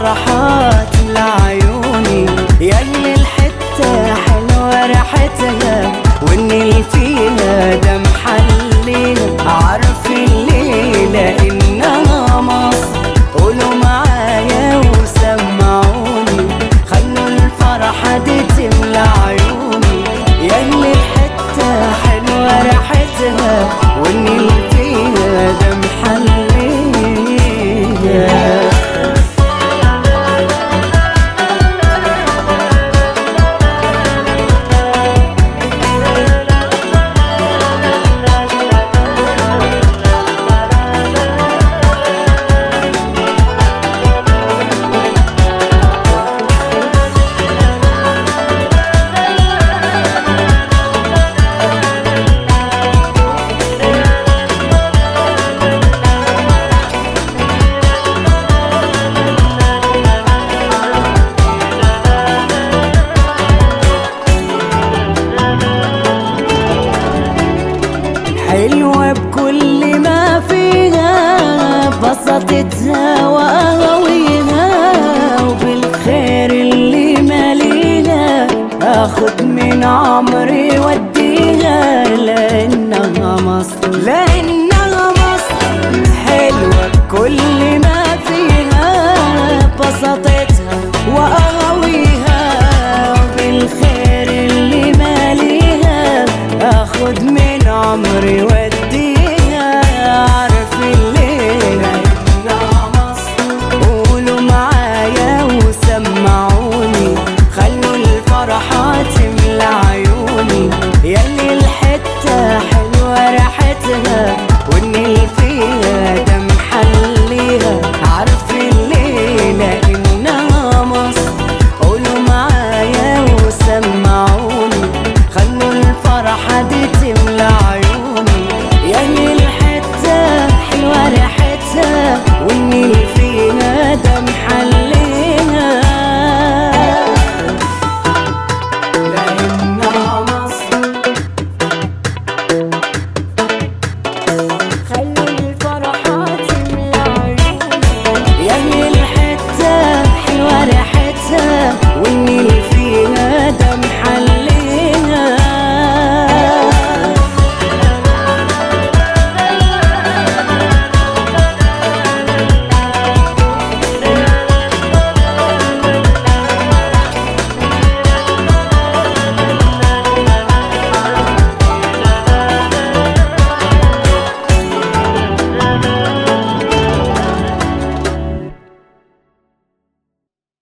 الفرحات لعيوني ياللي الحتة حلوة ريحتها والنيل فيها ده محليها عارف الليلة إنها مصر قولوا معايا وسمعوني خلوا الفرحة دي تملى عيوني ياللي الحتة حلوة ريحتها والنيل فيها ده محليها حلوة بكل ما فيها بسطتها وأغويها وبالخير اللي ماليها أخد من عمري ودي